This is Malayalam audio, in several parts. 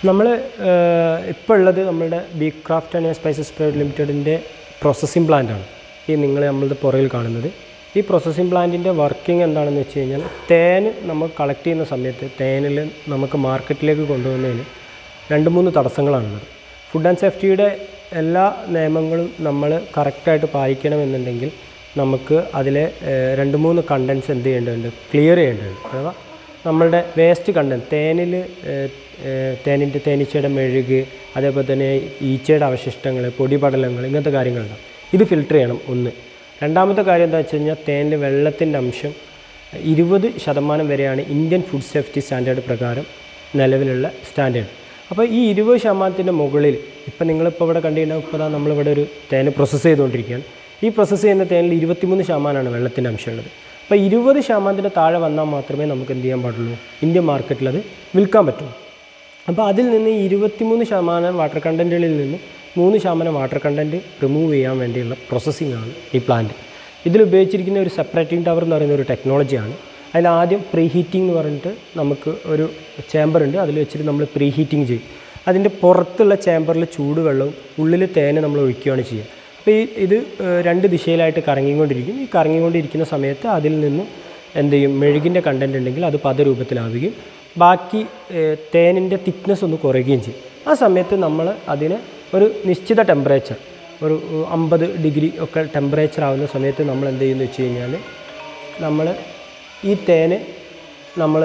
നമ്മൾ ഇപ്പോൾ ഉള്ളത് നമ്മളുടെ B craft and spices private ലിമിറ്റഡിൻ്റെ പ്രോസസ്സിംഗ് പ്ലാന്റാണ് ഈ നിങ്ങൾ നമ്മളുടെ പുറകിൽ കാണുന്നത് ഈ പ്രോസസ്സിംഗ് പ്ലാന്റിൻ്റെ വർക്കിംഗ് എന്താണെന്ന് വെച്ച് കഴിഞ്ഞാൽ തേൻ നമ്മൾ കളക്ട് ചെയ്യുന്ന സമയത്ത് തേനിൽ നമുക്ക് മാർക്കറ്റിലേക്ക് കൊണ്ടുപോകുന്നതിന് രണ്ട് മൂന്ന് തടസ്സങ്ങളാണുള്ളത് ഫുഡ് ആൻഡ് സേഫ്റ്റിയുടെ എല്ലാ നിയമങ്ങളും നമ്മൾ കറക്റ്റായിട്ട് പാലിക്കണമെന്നുണ്ടെങ്കിൽ നമുക്ക് അതിലെ ഏഹ്, രണ്ട് മൂന്ന് കണ്ടൻസ് എന്ത് ചെയ്യേണ്ടതുണ്ട് ക്ലിയർ ചെയ്യേണ്ടതുണ്ട് അഥവാ നമ്മളുടെ വേസ്റ്റ് കണ്ടൻറ്റ് തേനിൽ തേനിൻ്റെ തേനീച്ചയുടെ മെഴുക് അതേപോലെ തന്നെ ഈച്ചയുടെ അവശിഷ്ടങ്ങൾ പൊടിപടലങ്ങൾ ഇങ്ങനത്തെ കാര്യങ്ങളുണ്ടാവും ഇത് ഫിൽട്ടർ ചെയ്യണം ഒന്ന് രണ്ടാമത്തെ കാര്യം എന്താ വെച്ച് കഴിഞ്ഞാൽ തേനിൽ വെള്ളത്തിൻ്റെ അംശം ഇരുപത് ശതമാനം വരെയാണ് ഇന്ത്യൻ ഫുഡ് സേഫ്റ്റി സ്റ്റാൻഡേർഡ് പ്രകാരം നിലവിലുള്ള സ്റ്റാൻഡേർഡ് അപ്പോൾ ഈ ഇരുപത് ശതമാനത്തിൻ്റെ മുകളിൽ ഇപ്പം നിങ്ങളിപ്പോൾ ഇവിടെ കണ്ടിട്ടുണ്ടാവും ഇപ്പോൾ ദാ നമ്മളിവിടെ ഒരു തേന് പ്രോസസ്സ് ചെയ്തുകൊണ്ടിരിക്കുകയാണ് ഈ പ്രോസസ്സ് ചെയ്യുന്ന തേനിൽ ഇരുപത്തിമൂന്ന് ശതമാനമാണ് വെള്ളത്തിൻ്റെ അംശമുള്ളത് അപ്പോൾ ഇരുപത് ശതമാനത്തിന് താഴെ വന്നാൽ മാത്രമേ നമുക്ക് എന്ത് ചെയ്യാൻ പാടുള്ളൂ ഇന്ത്യൻ മാർക്കറ്റിൽ അത് വിൽക്കാൻ പറ്റൂ അപ്പോൾ അതിൽ നിന്ന് ഈ ഇരുപത്തിമൂന്ന് ശതമാനം വാട്ടർ കണ്ടൻറ്റുകളിൽ നിന്ന് മൂന്ന് ശതമാനം വാട്ടർ കണ്ടൻറ്റ് റിമൂവ് ചെയ്യാൻ വേണ്ടിയുള്ള പ്രോസസ്സിംഗ് ആണ് ഈ പ്ലാന്റ് ഇതിൽ ഉപയോഗിച്ചിരിക്കുന്ന ഒരു സെപ്പറേറ്റിംഗ് ടവർ എന്ന് പറയുന്ന ഒരു ടെക്നോളജിയാണ് അതിൽ ആദ്യം പ്രീ ഹീറ്റിംഗ് എന്ന് പറഞ്ഞിട്ട് നമുക്ക് ഒരു ചേമ്പർ ഉണ്ട് അതിൽ വെച്ചിട്ട് നമ്മൾ പ്രീ ഹീറ്റിംഗ് ചെയ്യും അതിൻ്റെ പുറത്തുള്ള ചേമ്പറിൽ ചൂടുവെള്ളവും ഉള്ളിൽ തേന് നമ്മൾ ഒഴിക്കുകയാണ് ചെയ്യുക അപ്പോൾ ഈ ഇത് ഏഹ്, രണ്ട് ദിശയിലായിട്ട് കറങ്ങിക്കൊണ്ടിരിക്കും ഈ കറങ്ങിക്കൊണ്ടിരിക്കുന്ന സമയത്ത് അതിൽ നിന്ന് എന്ത് ചെയ്യും മെഴുകിൻ്റെ കണ്ടൻറ് ഉണ്ടെങ്കിൽ അത് പദരൂപത്തിലാവുകയും ബാക്കി ഏഹ്, തേനിൻ്റെ തിക്നെസ് ഒന്ന് കുറയുകയും ചെയ്യും ആ സമയത്ത് നമ്മൾ അതിന് ഒരു നിശ്ചിത ടെമ്പറേച്ചർ ഒരു അമ്പത് ഡിഗ്രി ഒക്കെ ടെമ്പറേച്ചർ ആവുന്ന സമയത്ത് നമ്മൾ എന്ത് ചെയ്യുമെന്ന് വെച്ച് കഴിഞ്ഞാൽ നമ്മൾ ഈ തേന് നമ്മൾ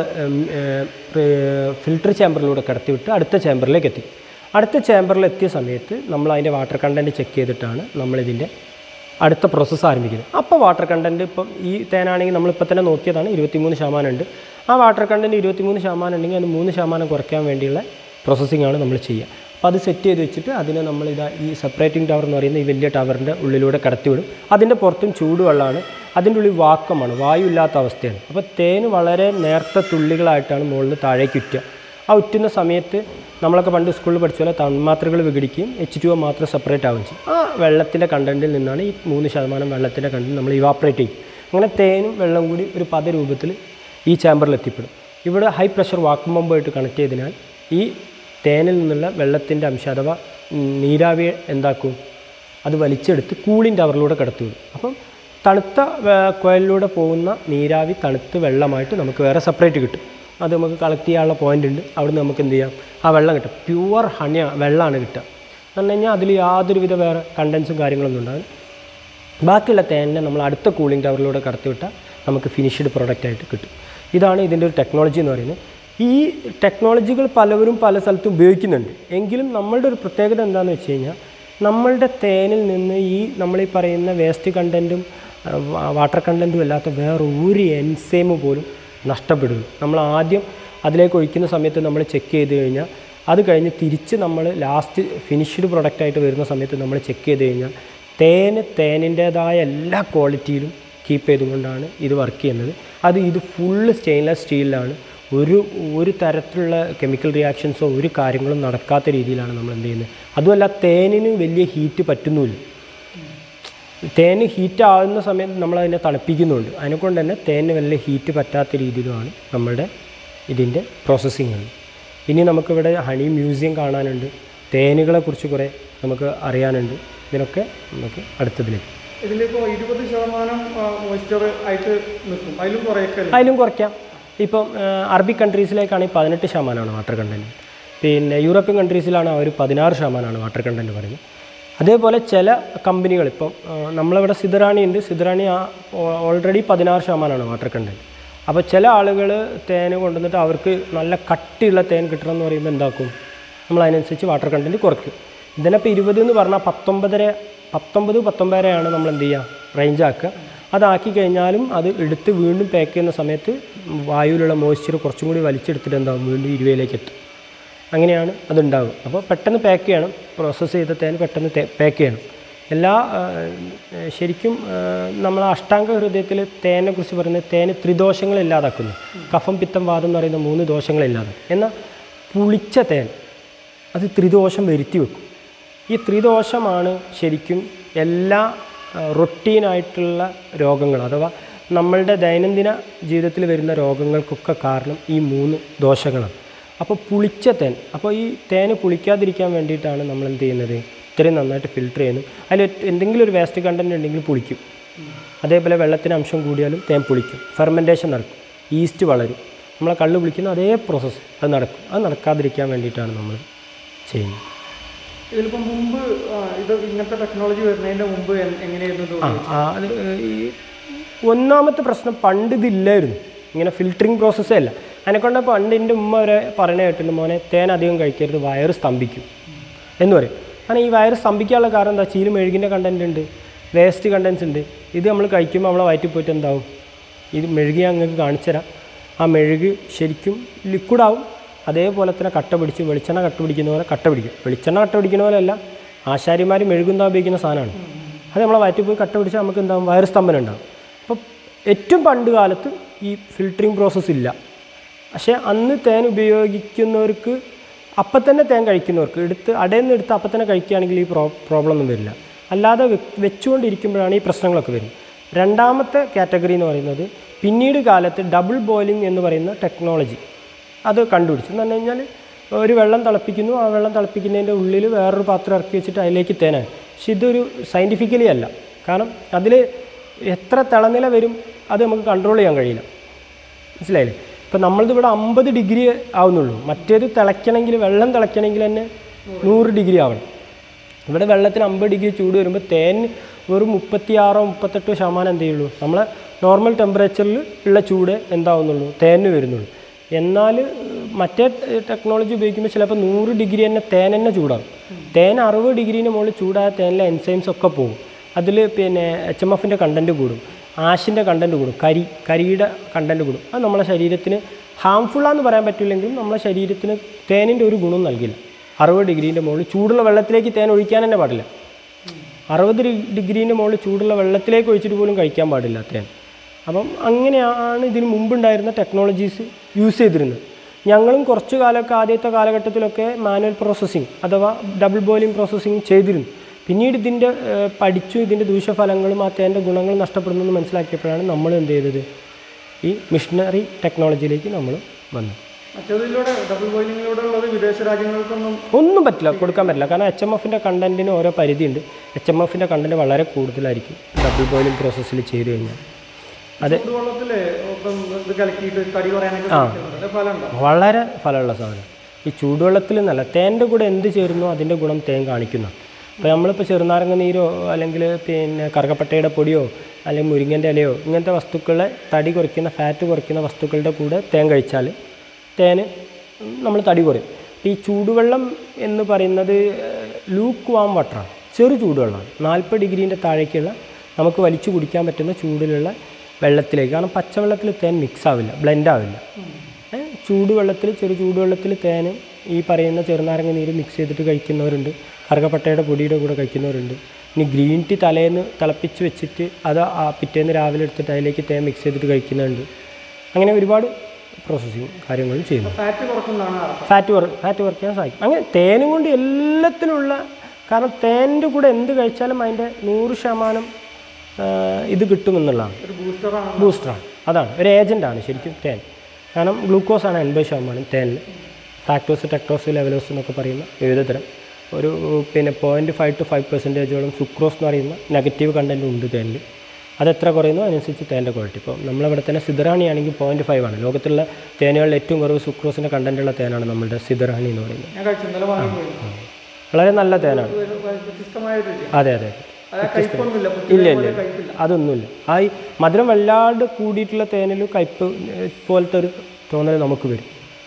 ഫിൽട്ടർ ചേമ്പറിലൂടെ കടത്തിവിട്ട് അടുത്ത ചേമ്പറിലേക്ക് എത്തി അടുത്ത ചേമ്പറിൽ എത്തിയ സമയത്ത് നമ്മൾ അതിൻ്റെ വാട്ടർ കണ്ടൻറ്റ് ചെക്ക് ചെയ്തിട്ടാണ് നമ്മളിതിൻ്റെ അടുത്ത പ്രോസസ്സ് ആരംഭിക്കുന്നത് അപ്പോൾ വാട്ടർ കണ്ടൻറ്റ് ഇപ്പം ഈ തേനാണെങ്കിൽ നമ്മളിപ്പോൾ തന്നെ നോക്കിയതാണ് ഇരുപത്തിമൂന്ന് ശതമാനം ഉണ്ട് ആ വാട്ടർ കണ്ടൻറ്റ് ഇരുപത്തിമൂന്ന് ശതമാനം ഉണ്ടെങ്കിൽ അത് മൂന്ന് ശതമാനം കുറയ്ക്കാൻ വേണ്ടിയുള്ള പ്രോസസ്സിംഗ് ആണ് നമ്മൾ ചെയ്യുക അപ്പോൾ അത് സെറ്റ് ചെയ്ത് വെച്ചിട്ട് അതിനെ നമ്മൾ ഇതാ ഈ സെപ്പറേറ്റിംഗ് ടവർ എന്ന് പറയുന്ന ഈ വലിയ ടവറിൻ്റെ ഉള്ളിലൂടെ കടത്തിവിടും അതിൻ്റെ പുറത്തും ചൂടുവെള്ളമാണ് അതിൻ്റെ ഉള്ളിൽ വാക്കമാണ് വായു ഇല്ലാത്ത അവസ്ഥയാണ് അപ്പോൾ തേന് വളരെ നേർത്ത തുള്ളികളായിട്ടാണ് മുകളിൽ നിന്ന് താഴേക്ക് ഉറ്റുക ആ ഉറ്റുന്ന സമയത്ത് നമ്മളൊക്കെ പണ്ട് സ്കൂളിൽ പഠിച്ച പോലെ തന്മാത്രകൾ വിഘടിക്കുകയും എച്ച് ടു ഒ മാത്രം സെപ്പറേറ്റ് ആവുകയും ചെയ്യും ആ വെള്ളത്തിൻ്റെ കണ്ടൻറ്റിൽ നിന്നാണ് ഈ മൂന്ന് ശതമാനം വെള്ളത്തിൻ്റെ കണ്ടൻറ്റ് നമ്മൾ ഇവാപ്പറേറ്റ് ചെയ്യും അങ്ങനെ തേനും വെള്ളം കൂടി ഒരു പദരൂപത്തിൽ ഈ ചാമ്പറിൽ എത്തിപ്പെടും ഇവിടെ ഹൈ പ്രഷർ വാക്വം പമ്പുമായിട്ട് കണക്ട് ചെയ്തതിനാൽ ഈ തേനിൽ നിന്നുള്ള വെള്ളത്തിൻ്റെ അംശം അഥവാ ഉം, നീരാവിയെ എന്താക്കും അത് വലിച്ചെടുത്ത് കൂളിംഗ് ടവറിലൂടെ കടത്തിവിടും അപ്പം തണുത്ത വേ- കുഴലിലൂടെ പോകുന്ന നീരാവി തണുത്ത് വെള്ളമായിട്ട് നമുക്ക് വേറെ സെപ്പറേറ്റ് കിട്ടും അത് നമുക്ക് കളക്ട് ചെയ്യാനുള്ള പോയിന്റ് ഉണ്ട് അവിടുന്ന് നമുക്ക് എന്ത് ചെയ്യാം ആ വെള്ളം കിട്ടും പ്യുവർ ഹണി വെള്ളമാണ് കിട്ടുക എന്ന് പറഞ്ഞു കഴിഞ്ഞാൽ അതിൽ യാതൊരുവിധ വേറെ കണ്ടൻസും കാര്യങ്ങളൊന്നും ഉണ്ടാകും ബാക്കിയുള്ള തേനിനെ നമ്മൾ അടുത്ത കൂളിംഗ് ടവറിലൂടെ കടത്തിവിട്ടാൽ നമുക്ക് ഫിനിഷ്ഡ് പ്രോഡക്റ്റ് ആയിട്ട് കിട്ടും ഇതാണ് ഇതിൻ്റെ ഒരു ടെക്നോളജി എന്ന് പറയുന്നത് ഈ ടെക്നോളജികൾ പലവരും പല സ്ഥലത്തും ഉപയോഗിക്കുന്നുണ്ട് എങ്കിലും നമ്മളുടെ ഒരു പ്രത്യേകത എന്താണെന്ന് വെച്ച് കഴിഞ്ഞാൽ നമ്മളുടെ തേനിൽ നിന്ന് ഈ നമ്മൾ ഈ പറയുന്ന വേസ്റ്റ് കണ്ടൻറ്റും വാട്ടർ കണ്ടൻറ്റും അല്ലാത്ത വേറെ ഒരു എൻസൈമ് പോലും നഷ്ടപ്പെടുന്നു നമ്മൾ ആദ്യം അതിലേക്ക് ഒഴിക്കുന്ന സമയത്ത് നമ്മൾ ചെക്ക് ചെയ്ത് കഴിഞ്ഞാൽ അത് കഴിഞ്ഞ് തിരിച്ച് നമ്മൾ ലാസ്റ്റ് ഫിനിഷ്ഡ് പ്രൊഡക്റ്റായിട്ട് വരുന്ന സമയത്ത് നമ്മൾ ചെക്ക് ചെയ്ത് കഴിഞ്ഞാൽ തേന് തേനിൻ്റേതായ എല്ലാ ക്വാളിറ്റിയിലും കീപ്പ് ചെയ്തുകൊണ്ടാണ് ഇത് വർക്ക് ചെയ്യുന്നത് അത് ഇത് ഫുള്ള് സ്റ്റെയിൻലെസ് സ്റ്റീലിലാണ് ഒരു ഒരു തരത്തിലുള്ള കെമിക്കൽ റിയാക്ഷൻസോ ഒരു കാര്യങ്ങളും നടക്കാത്ത രീതിയിലാണ് നമ്മൾ എന്ത് ചെയ്യുന്നത് അതുമല്ല തേനിന് വലിയ ഹീറ്റ് പറ്റുന്നുമില്ല തേന് ഹീറ്റ് ആവുന്ന സമയത്ത് നമ്മൾ അതിനെ തണുപ്പിക്കുന്നുണ്ട് അതിനെക്കൊണ്ട് തന്നെ തേനിന് വലിയ ഹീറ്റ് പറ്റാത്ത രീതിയിലുമാണ് നമ്മളുടെ ഇതിൻ്റെ പ്രോസസ്സിങ് ഇനി നമുക്കിവിടെ ഹണി മ്യൂസിയം കാണാനുണ്ട് തേനുകളെ കുറിച്ച് കുറേ നമുക്ക് അറിയാനുണ്ട് ഇതിനൊക്കെ നമുക്ക് അടുത്തതിലേക്ക് ഇതിലിപ്പോൾ ഇരുപത് ശതമാനം മോയ്സ്ചർ ആയിട്ട് നിൽക്കും അതിലും കുറേയൊക്കെ അല്ലേ? അതിലും കുറയ്ക്കാം ഇപ്പം ആ, അറബിക് കൺട്രീസിലേക്കാണെങ്കിൽ പതിനെട്ട് ശതമാനമാണ് വാട്ടർ കണ്ടൻറ്റ് പിന്നെ യൂറോപ്യൻ കൺട്രീസിലാണ് അവർ പതിനാറ് ശതമാനമാണ് വാട്ടർ കണ്ടൻറ്റ് പറയുന്നത് അതേപോലെ ചില കമ്പനികൾ ഇപ്പം ആ, നമ്മളിവിടെ സിദ്ധറാണി ഉണ്ട് സിദ്ധറാണി ഓൾറെഡി പതിനാറ് ശതമാനമാണ് വാട്ടർ കണ്ടൻറ്റ് അപ്പോൾ ചില ആളുകൾ തേൻ കൊണ്ടുവന്നിട്ട് അവർക്ക് നല്ല കട്ടിയുള്ള തേൻ കിട്ടണം എന്ന് പറയുമ്പോൾ എന്താക്കും നമ്മൾ അതിനനുസരിച്ച് വാട്ടർ കണ്ടൻറ്റ് കുറയ്ക്കും ഇതിനിപ്പോൾ ഇരുപത് എന്ന് പറഞ്ഞാൽ പത്തൊമ്പതര പത്തൊമ്പത് പത്തൊമ്പതരയാണ് നമ്മൾ എന്ത് ചെയ്യുക റേഞ്ച് ആക്കുക അതാക്കി കഴിഞ്ഞാലും അത് എടുത്ത് വീണ്ടും പാക്ക് ചെയ്യുന്ന സമയത്ത് വായുവിലുള്ള മോയ്സ്ചർ കുറച്ചും കൂടി വലിച്ചെടുത്തിട്ട് എന്താവും വീണ്ടും ഇരുപതിലേക്ക് എത്തും അങ്ങനെയാണ് അതുണ്ടാവുക അപ്പോൾ പെട്ടെന്ന് പാക്ക് ചെയ്യണം പ്രോസസ്സ് ചെയ്ത തേൻ പെട്ടെന്ന് പാക്ക് ചെയ്യണം എല്ലാ ആ, ശരിക്കും നമ്മൾ അഷ്ടാംഗ ഹൃദയത്തിൽ തേനെ കുറിച്ച് പറയുന്നത് തേന് ത്രിദോഷങ്ങൾ ഇല്ലാതാക്കുന്നു കഫം പിത്തം വാദം എന്ന് പറയുന്ന മൂന്ന് ദോഷങ്ങൾ ഇല്ലാതാക്കും എന്നാൽ പുളിച്ച തേൻ അത് ത്രിദോഷം വരുത്തി വെക്കും ഈ ത്രിദോഷമാണ് ശരിക്കും എല്ലാ റൊട്ടീനായിട്ടുള്ള രോഗങ്ങൾ അഥവാ നമ്മളുടെ ദൈനംദിന ജീവിതത്തിൽ വരുന്ന രോഗങ്ങൾക്കൊക്കെ കാരണം ഈ മൂന്ന് ദോഷങ്ങളാണ് അപ്പോൾ പുളിച്ച തേൻ അപ്പോൾ ഈ തേൻ പുളിക്കാതിരിക്കാൻ വേണ്ടിയിട്ടാണ് നമ്മൾ എന്ത് ചെയ്യുന്നത് ഇത്രയും നന്നായിട്ട് ഫിൽറ്റർ ചെയ്യുന്നു അതിൽ എന്തെങ്കിലും ഒരു വേസ്റ്റ് കണ്ടൻറ്റ് ഉണ്ടെങ്കിൽ പുളിക്കും അതേപോലെ വെള്ളത്തിന് അംശം കൂടിയാലും തേൻ പുളിക്കും ഫെർമെൻറ്റേഷൻ നടക്കും ഈസ്റ്റ് വളരും നമ്മളെ കള്ള് പുളിക്കുന്ന അതേ പ്രോസസ്സ് അത് നടക്കും അത് നടക്കാതിരിക്കാൻ വേണ്ടിയിട്ടാണ് നമ്മൾ ചെയ്യുന്നത് ഇതിലിപ്പോൾ മുമ്പ് ആ, ഇത് ഇങ്ങനത്തെ ടെക്നോളജി വരുന്നതിന്റെ മുമ്പ് എ- എങ്ങനെയായിരുന്നു ഇത് ആ ആ, അത് ഈ ഒന്നാമത്തെ പ്രശ്നം പണ്ട് ഇതില്ലായിരുന്നു ഇങ്ങനെ ഫിൽറ്ററിങ് പ്രോസസ്സേ അല്ല അതിനെക്കൊണ്ട് പണ്ട് എൻ്റെ ഉമ്മ വരെ പറയണ കേട്ടിട്ടുണ്ട് മോനെ തേൻ അധികം കഴിക്കരുത് വയറ് സ്തംഭിക്കും എന്ന് പറയും കാരണം ഈ വയറ് സ്തംഭിക്കാനുള്ള കാരണം എന്താ ചീല് മെഴുകിൻ്റെ കണ്ടൻറ് ഉണ്ട് വേസ്റ്റ് കണ്ടൻസ് ഉണ്ട് ഇത് നമ്മൾ കഴിക്കുമ്പോൾ നമ്മളെ വയറ്റിൽ പോയിട്ട് എന്താവും ഇത് മെഴുകി അങ്ങ് കാണിച്ചു തരാം ആ മെഴുക് ശരിക്കും ലിക്വിഡാവും അതേപോലെ തന്നെ കട്ട പിടിച്ച് വെളിച്ചെണ്ണ കട്ട പിടിക്കുന്ന പോലെ കട്ട പിടിക്കും വെളിച്ചെണ്ണ കട്ട പിടിക്കുന്ന പോലെയല്ല ആശാരിമാർ മെഴുകുന്ന ഉപയോഗിക്കുന്ന സാധനമാണ് അത് നമ്മളെ വയറ്റിൽ പോയി കട്ട പിടിച്ചാൽ നമുക്ക് എന്താവും വയറ് സ്തംഭനം ഉണ്ടാവും അപ്പോൾ ഏറ്റവും പണ്ട് കാലത്ത് ഈ ഫിൽറ്ററിങ് പ്രോസസ്സ് ഇല്ല പക്ഷേ അന്ന് തേൻ ഉപയോഗിക്കുന്നവർക്ക് അപ്പം തന്നെ തേൻ കഴിക്കുന്നവർക്ക് എടുത്ത് അടയിൽ നിന്ന് എടുത്ത് അപ്പം തന്നെ കഴിക്കുകയാണെങ്കിൽ ഈ പ്രോ പ്രോബ്ലം ഒന്നും വരില്ല അല്ലാതെ വെ- വെച്ചുകൊണ്ടിരിക്കുമ്പോഴാണ് ഈ പ്രശ്നങ്ങളൊക്കെ വരുന്നത് രണ്ടാമത്തെ കാറ്റഗറി എന്ന് പറയുന്നത് പിന്നീട് കാലത്ത് ഡബിൾ ബോയിലിംഗ് എന്ന് പറയുന്ന ടെക്നോളജി അത് കണ്ടുപിടിച്ചു എന്ന് പറഞ്ഞു കഴിഞ്ഞാൽ ഒരു വെള്ളം തിളപ്പിക്കുന്നു ആ വെള്ളം തിളപ്പിക്കുന്നതിൻ്റെ ഉള്ളിൽ വേറൊരു പാത്രം ഇറക്കി വെച്ചിട്ട് അതിലേക്ക് തേനാണ് പക്ഷെ ഇതൊരു സയൻറ്റിഫിക്കലി അല്ല കാരണം അതിൽ എത്ര തിളനില വരും അത് നമുക്ക് കൺട്രോൾ ചെയ്യാൻ കഴിയില്ല മനസ്സിലായില്ലേ ഇപ്പം നമ്മളത് ഇവിടെ അമ്പത് ഡിഗ്രി ആവുന്നുള്ളൂ മറ്റേത് തിളയ്ക്കണമെങ്കിൽ വെള്ളം തിളയ്ക്കണമെങ്കിൽ തന്നെ നൂറ് ഡിഗ്രി ആവണം ഇവിടെ വെള്ളത്തിന് അമ്പത് ഡിഗ്രി ചൂട് വരുമ്പോൾ തേൻ വെറും മുപ്പത്തിയാറോ മുപ്പത്തെട്ടോ ശതമാനം എന്തേ ഉള്ളൂ നമ്മളെ നോർമൽ ടെമ്പറേച്ചറിൽ ഉള്ള ചൂട് എന്താവുന്നുള്ളൂ തേനിന് വരുന്നുള്ളൂ എന്നാൽ മറ്റേ ടെക്നോളജി ഉപയോഗിക്കുമ്പോൾ ചിലപ്പോൾ നൂറ് ഡിഗ്രി തന്നെ തേൻ തന്നെ ചൂടാകും തേൻ അറുപത് ഡിഗ്രീന് മുകളിൽ ചൂടായ തേനിലെ എൻസൈംസ് ഒക്കെ പോകും അതിൽ പിന്നെ എച്ച് എം എഫിൻ്റെ കണ്ടൻറ്റ് കൂടും ആഷിൻ്റെ കണ്ടൻറ്റ് കൂടും കരി കരിയുടെ കണ്ടൻറ്റ് കൂടും അത് നമ്മളെ ശരീരത്തിന് ഹാംഫുള്ളാന്ന് പറയാൻ പറ്റില്ലെങ്കിലും നമ്മളെ ശരീരത്തിന് തേനിൻ്റെ ഒരു ഗുണം നൽകില്ല അറുപത് ഡിഗ്രീൻ്റെ മുകളിൽ ചൂടുള്ള വെള്ളത്തിലേക്ക് തേൻ ഒഴിക്കാൻ തന്നെ പാടില്ല അറുപത് ഡിഗ്രീൻ്റെ മുകളിൽ ചൂടുള്ള വെള്ളത്തിലേക്ക് ഒഴിച്ചിട്ട് പോലും കഴിക്കാൻ പാടില്ല തേൻ അപ്പം അങ്ങനെയാണ് ഇതിന് മുമ്പുണ്ടായിരുന്ന ടെക്നോളജീസ് യൂസ് ചെയ്തിരുന്നത് ഞങ്ങളും കുറച്ച് കാലമൊക്കെ ആദ്യത്തെ കാലഘട്ടത്തിലൊക്കെ മാനുവൽ പ്രോസസ്സിങ് അഥവാ ഡബിൾ ബോയിലിംഗ് പ്രോസസ്സിങ് ചെയ്തിരുന്നു പിന്നീട് ഇതിൻ്റെ ഏഹ്, പഠിച്ചു ഇതിൻ്റെ ദൂഷ്യഫലങ്ങളും ആ തേൻ്റെ ഗുണങ്ങളും നഷ്ടപ്പെടുന്നെന്ന് മനസ്സിലാക്കിയപ്പോഴാണ് നമ്മൾ എന്ത് ചെയ്തത് ഈ മിഷനറി ടെക്നോളജിയിലേക്ക് നമ്മൾ വന്നു മറ്റേതിലൂടെ ഡബിൾ ബോയിലിങ്ങിലൂടെ ഉള്ളത് വിദേശ രാജ്യങ്ങൾക്കൊന്നും ഒന്നും പറ്റില്ല കൊടുക്കാൻ പറ്റില്ല കാരണം എച്ച് എം എഫിൻ്റെ കണ്ടൻറ്റിന് ഓരോ പരിധിയുണ്ട് എച്ച് എം എഫിൻ്റെ കണ്ടൻറ്റ് വളരെ കൂടുതലായിരിക്കും ഡബിൾ ബോയിലിംഗ് പ്രോസസ്സിൽ ചെയ്ത് കഴിഞ്ഞാൽ അത് ചൂടുവെള്ളത്തില് ഇപ്പം ഇത് കലക്കിയിട്ട് കടി പറയാനൊക്കെ ശ്രമിക്കുന്നുണ്ട് അത് ഫലം ഉണ്ടോ വളരെ ഫലമുള്ള സാധനം ഈ ചൂടുവെള്ളത്തിൽ നിന്നല്ല തേൻ്റെ കൂടെ എന്ത് ചേരുന്നോ അതിൻ്റെ ഗുണം തേൻ കാണിക്കുന്ന അപ്പോൾ നമ്മളിപ്പോൾ ചെറുനാരങ്ങ നീരോ അല്ലെങ്കിൽ പിന്നെ കറുകപ്പട്ടയുടെ പൊടിയോ അല്ലെങ്കിൽ മുരിങ്ങൻ്റെ ഇലയോ ഇങ്ങനത്തെ വസ്തുക്കളെ തടി കുറയ്ക്കുന്ന ഫാറ്റ് കുറയ്ക്കുന്ന വസ്തുക്കളുടെ കൂടെ തേൻ കഴിച്ചാൽ തേന് നമ്മൾ തടി കുറയും അപ്പോൾ ഈ ചൂടുവെള്ളം എന്ന് പറയുന്നത് ലൂക്ക് വാം വാട്ടറാണ് ചെറു ചൂടുവെള്ളമാണ് നാൽപ്പത് ഡിഗ്രീൻ്റെ താഴേക്കുള്ള നമുക്ക് വലിച്ചു കുടിക്കാൻ പറ്റുന്ന ചൂടിലുള്ള വെള്ളത്തിലേക്ക് കാരണം പച്ചവെള്ളത്തിൽ തേൻ മിക്സ് ആവില്ല ബ്ലെൻഡ് ആവില്ല ഏ, ചൂടുവെള്ളത്തിൽ ചെറു ചൂടുവെള്ളത്തിൽ തേനും ഈ പറയുന്ന ചെറുനാരങ്ങ നീര് മിക്സ് ചെയ്തിട്ട് കഴിക്കുന്നവരുണ്ട് കറുകപ്പട്ടയുടെ പൊടിയുടെ കൂടെ കഴിക്കുന്നവരുണ്ട് ഇനി ഗ്രീൻ ടീ തലേന്ന് തിളപ്പിച്ച് വെച്ചിട്ട് അത് ആ പിറ്റേന്ന് രാവിലെ എടുത്തിട്ട് അതിലേക്ക് തേൻ മിക്സ് ചെയ്തിട്ട് കഴിക്കുന്നുണ്ട് അങ്ങനെ ഒരുപാട് പ്രോസസ്സിങ് കാര്യങ്ങളും ചെയ്യുന്നു ഫാറ്റ് കുറക്കുന്നതാണ് അർത്ഥം ഫാറ്റ് വർക്ക് ഫാറ്റ് വർക്ക് ചെയ്യാൻ സാധിക്കും അങ്ങനെ തേനും കൊണ്ട് എല്ലാത്തിനുള്ള കാരണം തേനിൻ്റെ കൂടെ എന്ത് കഴിച്ചാലും അതിൻ്റെ നൂറ് ശതമാനം ആ, ഇത് കിട്ടുമെന്നുള്ളതാണ് ഒരു ബൂസ്റ്ററാണ് ബൂസ്റ്ററാണ് അതാണ് ഒരു ഏജൻ്റാണ് ശരിക്കും തേൻ കാരണം ഗ്ലൂക്കോസാണ് എൺപത് ശതമാനം തേനിൽ ടാക്ടോസ് ടെക്ടോസ് ലെവലോസ് എന്നൊക്കെ പറയുന്ന വിവിധ തരം ഒരു പിന്നെ പോയിൻറ്റ് ഫൈവ് ടു ഫൈവ് പെർസെൻറ്റേജോളം സുക്രോസ് എന്ന് പറയുന്ന നെഗറ്റീവ് കണ്ടൻറ്റ് ഉണ്ട് തേനിൽ അതെത്ര കുറയുന്നു അതിനനുസരിച്ച് തേൻ്റെ ക്വാളിറ്റി ഇപ്പോൾ നമ്മളിവിടെ തന്നെ സിദറാണി ആണെങ്കിൽ പോയിൻറ്റ് ഫൈവ് ആണ് ലോകത്തുള്ള തേനുകളിൽ ഏറ്റവും കുറവ് സുക്രോസിൻ്റെ കണ്ടൻറ്റുള്ള തേനാണ് നമ്മളുടെ സിദറാണി എന്ന് പറയുന്നത് ഞാൻ കഴിച്ചു ഇന്നലെ വാങ്ങിപ്പോയി വളരെ നല്ല തേനാണ് ഒരു വ്യത്യസ്തമായ രുചി അതെ അതെ അത് കയ്പൊന്നുമില്ല ഇല്ല ഇല്ല പുറ്റിനെ പോലെ കയ്പില്ല അതൊന്നുമില്ല ആ ഈ മധുരം വല്ലാണ്ട് കൂടിയിട്ടുള്ള തേനിൽ കയ്പ് ഏഹ്, പോലത്തെ ഒരു തോന്നൽ നമുക്ക് വരും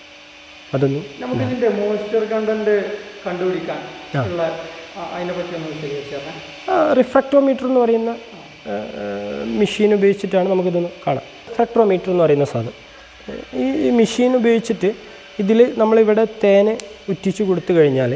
അതൊന്നും നമുക്ക് ഇതിന്റെ മോയ്സ്ചർ കണ്ടന്റ് കണ്ടുപിടിക്കാൻ ഉള്ള ആ, അതിനെ പറ്റി ഒന്ന് വിശദീകരിച്ചു തരണേ റിഫ്രാക്ടോമീറ്റർ എന്ന് പറയുന്ന മെഷീൻ ഉപയോഗിച്ചിട്ടാണ് നമുക്കിതൊന്ന് കാണാം റിഫ്രാക്ടോമീറ്റർ എന്ന് പറയുന്ന സാധനം ഏഹ്, ഈ മെഷീൻ ഉപയോഗിച്ചിട്ട് ഇതിൽ നമ്മളിവിടെ തേന് ഉറ്റിച്ച് കൊടുത്തു കഴിഞ്ഞാൽ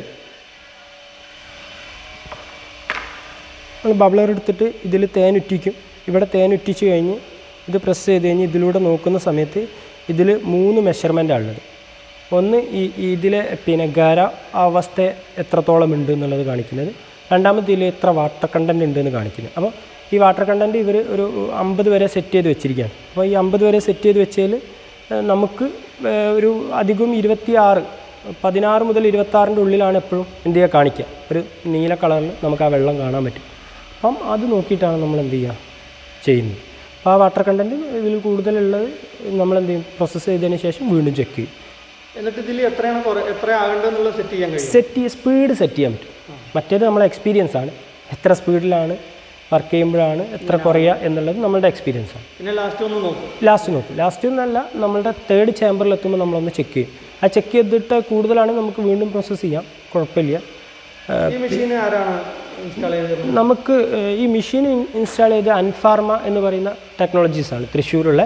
നമ്മൾ ബബ്ലർ എടുത്തിട്ട് ഇതിൽ തേൻ ഉറ്റിക്കും ഇവിടെ തേൻ ഉറ്റിച്ച് കഴിഞ്ഞ് ഇത് പ്രസ് ചെയ്ത് കഴിഞ്ഞ് ഇതിലൂടെ നോക്കുന്ന സമയത്ത് ഇതിൽ മൂന്ന് മെഷർമെൻ്റാണ് ഉള്ളത് ഒന്ന് ഈ ഈ ഇതിലെ പിന്നെ ഖര അവസ്ഥ എത്രത്തോളം ഉണ്ട് എന്നുള്ളത് കാണിക്കുന്നത് രണ്ടാമത്തെ ഇതിൽ എത്ര വാട്ടർ കണ്ടൻറ്റ് ഉണ്ട് എന്ന് കാണിക്കുന്നത് അപ്പോൾ ഈ വാട്ടർ കണ്ടൻറ്റ് ഇവർ ഒരു അമ്പത് വരെ സെറ്റ് ചെയ്ത് വെച്ചിരിക്കുകയാണ് അപ്പോൾ ഈ അമ്പത് വരെ സെറ്റ് ചെയ്ത് വെച്ചതിൽ ഏഹ് നമുക്ക് ഏഹ് ഒരു അധികം ഇരുപത്തിയാറ് പതിനാറ് മുതൽ ഇരുപത്താറിൻ്റെ ഉള്ളിലാണ് എപ്പോഴും എന്ത് ചെയ്യുക കാണിക്കുക ഒരു നീല കളറിൽ നമുക്ക് ആ വെള്ളം കാണാൻ പറ്റും അപ്പം അത് നോക്കിയിട്ടാണ് നമ്മൾ എന്ത് ചെയ്യുക ചെയ്യുന്നത് അപ്പോൾ ആ വാട്ടർ കണ്ടൻറ്റ് ഇതിൽ കൂടുതലുള്ളത് നമ്മൾ എന്ത് ചെയ്യും പ്രോസസ്സ് ചെയ്തതിന് ശേഷം വീണ്ടും ചെക്ക് ചെയ്യും എന്നിട്ട് ഇതിൽ എത്രയാണ് കുറേ എത്ര ആകേണ്ടതെന്നുള്ളത് സെറ്റ് ചെയ്യാൻ കഴിയും സെറ്റ് ചെയ്യ സ്പീഡ് സെറ്റ് ചെയ്യാൻ പറ്റും മറ്റേത് നമ്മളെ എക്സ്പീരിയൻസ് ആണ് എത്ര സ്പീഡിലാണ് വർക്ക് ചെയ്യുമ്പോഴാണ് എത്ര കുറയുക എന്നുള്ളത് നമ്മളുടെ എക്സ്പീരിയൻസ് ആണ് പിന്നെ ലാസ്റ്റ് ഒന്ന് നോക്കും ലാസ്റ്റ് നോക്കും ലാസ്റ്റ് എന്നല്ല നമ്മളുടെ തേർഡ് ചേമ്പറിൽ എത്തുമ്പോൾ നമ്മളൊന്ന് ചെക്ക് ചെയ്യും ആ ചെക്ക് ചെയ്തിട്ട് കൂടുതലാണെങ്കിൽ നമുക്ക് വീണ്ടും പ്രോസസ്സ് ചെയ്യാം കുഴപ്പമില്ല ഈ മെഷീൻ ആരാണ് ഇൻസ്റ്റാൾ ചെയ്തത് നമുക്ക് ഏഹ്, ഈ മെഷീൻ ഇൻസ്റ്റാൾ ചെയ്ത അൻഫാർമ എന്ന് പറയുന്ന ടെക്നോളജീസാണ് തൃശ്ശൂരുള്ള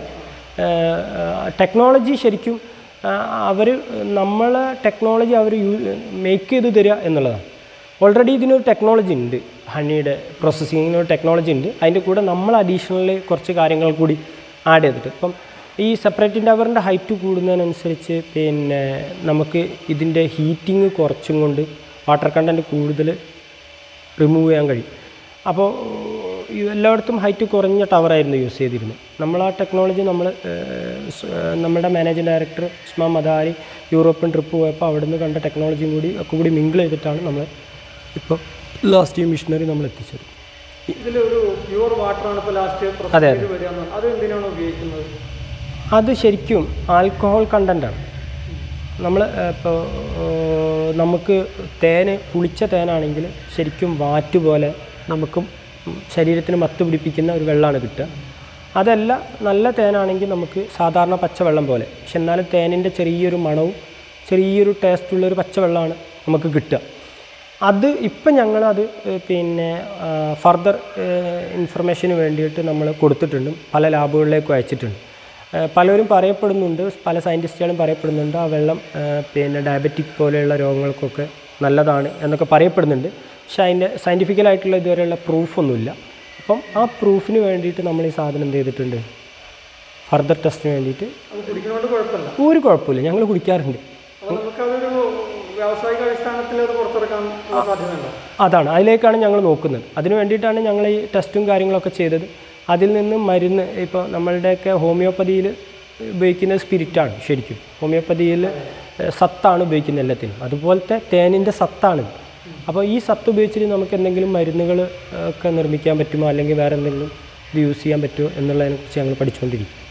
ടെക്നോളജി ശരിക്കും അവർ നമ്മളെ ടെക്നോളജി അവർ യൂ മേക്ക് ചെയ്ത് തരിക എന്നുള്ളതാണ് ഓൾറെഡി ഇതിനൊരു ടെക്നോളജി ഉണ്ട് ഹണിയുടെ പ്രോസസ്സിങ്ങിന് ഒരു ടെക്നോളജി ഉണ്ട് അതിൻ്റെ കൂടെ നമ്മൾ അഡീഷണലി കുറച്ച് കാര്യങ്ങൾ കൂടി ആഡ് ചെയ്തിട്ട് ഇപ്പം ഈ സെപ്പറേറ്റിൻ്റെ അവറിൻ്റെ ഹൈറ്റ് കൂടുന്നതിനനുസരിച്ച് പിന്നെ നമുക്ക് ഇതിൻ്റെ ഹീറ്റിംഗ് കുറച്ചും കൊണ്ട് വാട്ടർ കണ്ടൻറ്റ് കൂടുതൽ റിമൂവ് ചെയ്യാൻ കഴിയും അപ്പോൾ ഈ എല്ലായിടത്തും ഹൈറ്റ് കുറഞ്ഞ ടവറായിരുന്നു യൂസ് ചെയ്തിരുന്നത് നമ്മൾ ആ ടെക്നോളജി നമ്മൾ നമ്മുടെ managing director Usma Madari European trip പോയപ്പോൾ അവിടുന്ന് കണ്ട ടെക്നോളജിയും കൂടി ഒക്കെ കൂടി മിങ്കിൾ ചെയ്തിട്ടാണ് നമ്മൾ ഇപ്പോൾ ലാസ്റ്റ് ഈ മിഷനറി നമ്മൾ എത്തിച്ചത് ഇതിലൊരു പ്യുവർ വാട്ടറാണ് ഇപ്പോൾ ലാസ്റ്റ് അതെ, പ്രൊസസ് ചെയ്ത് വരിക അത് എന്തിനാണ് ഉപയോഗിക്കുന്നത് അത് ശരിക്കും ആൽക്കഹോൾ കണ്ടൻ്റാണ് നമ്മൾ ഇപ്പോൾ നമുക്ക് തേന് പുളിച്ച തേനാണെങ്കിൽ ശരിക്കും വാറ്റ് പോലെ നമുക്കും ശരീരത്തിന് മത്ത് പിടിപ്പിക്കുന്ന ഒരു വെള്ളമാണ് കിട്ടുക അതല്ല നല്ല തേനാണെങ്കിൽ നമുക്ക് സാധാരണ പച്ചവെള്ളം പോലെ പക്ഷെ എന്നാലും തേനിൻ്റെ ചെറിയൊരു മണവും ചെറിയൊരു ടേസ്റ്റുള്ളൊരു പച്ചവെള്ളമാണ് നമുക്ക് കിട്ടുക അത് ഇപ്പം ഞങ്ങളത് ഏഹ്, പിന്നെ ഫർദർ ഇൻഫർമേഷന് വേണ്ടിയിട്ട് നമ്മൾ കൊടുത്തിട്ടുണ്ട് പല ലാബുകളിലേക്കും അയച്ചിട്ടുണ്ട് ഏഹ്, പലരും പറയപ്പെടുന്നുണ്ട് പല സയൻറ്റിസ്റ്റുകളും പറയപ്പെടുന്നുണ്ട് ആ വെള്ളം ഏഹ്, പിന്നെ ഡയബറ്റിക് പോലെയുള്ള രോഗങ്ങൾക്കൊക്കെ നല്ലതാണ് എന്നൊക്കെ പറയപ്പെടുന്നുണ്ട് പക്ഷേ അതിൻ്റെ സയൻറ്റിഫിക്കലായിട്ടുള്ള ഇതുവരെയുള്ള പ്രൂഫൊന്നുമില്ല അപ്പം ആ പ്രൂഫിന് വേണ്ടിയിട്ട് നമ്മൾ ഈ സാധനം എന്ത് ചെയ്തിട്ടുണ്ട് ഫർദർ ടെസ്റ്റിന് വേണ്ടിയിട്ട് അത് കുടിക്കുന്നതുകൊണ്ട് കുഴപ്പമില്ല ഒരു കുഴപ്പമില്ല ഞങ്ങൾ കുടിക്കാറുണ്ട് അപ്പോൾ നമുക്കതൊരു വ്യാവസായിക അടിസ്ഥാനത്തിൽ അത് പുറത്തിറക്കാൻ ഉള്ള സാധ്യതയുണ്ടോ അതാണ് അതിലേക്കാണ് ഞങ്ങൾ നോക്കുന്നത് അതിന് വേണ്ടിയിട്ടാണ് ഞങ്ങൾ ഈ ടെസ്റ്റും കാര്യങ്ങളൊക്കെ ചെയ്തത് അതിൽ നിന്ന് മരുന്ന് ഇപ്പോൾ നമ്മളുടെയൊക്കെ ഹോമിയോപ്പതിയിൽ ഉപയോഗിക്കുന്ന സ്പിരിറ്റാണ് ശരിക്കും ഹോമിയോപ്പതിയിൽ ഏഹ്, സത്താണ് ഉപയോഗിക്കുന്നത് എല്ലാത്തിനും അതുപോലത്തെ തേനിൻ്റെ സത്താണ് അപ്പോൾ ഈ സത്ത് ഉപയോഗിച്ചിട്ട് നമുക്ക് എന്തെങ്കിലും മരുന്നുകൾ ഒക്കെ നിർമ്മിക്കാൻ പറ്റുമോ അല്ലെങ്കിൽ വേറെ എന്തെങ്കിലും ഇത് യൂസ് ചെയ്യാൻ പറ്റുമോ എന്നുള്ളതിനെക്കുറിച്ച് ഞങ്ങൾ പഠിച്ചുകൊണ്ടിരിക്കും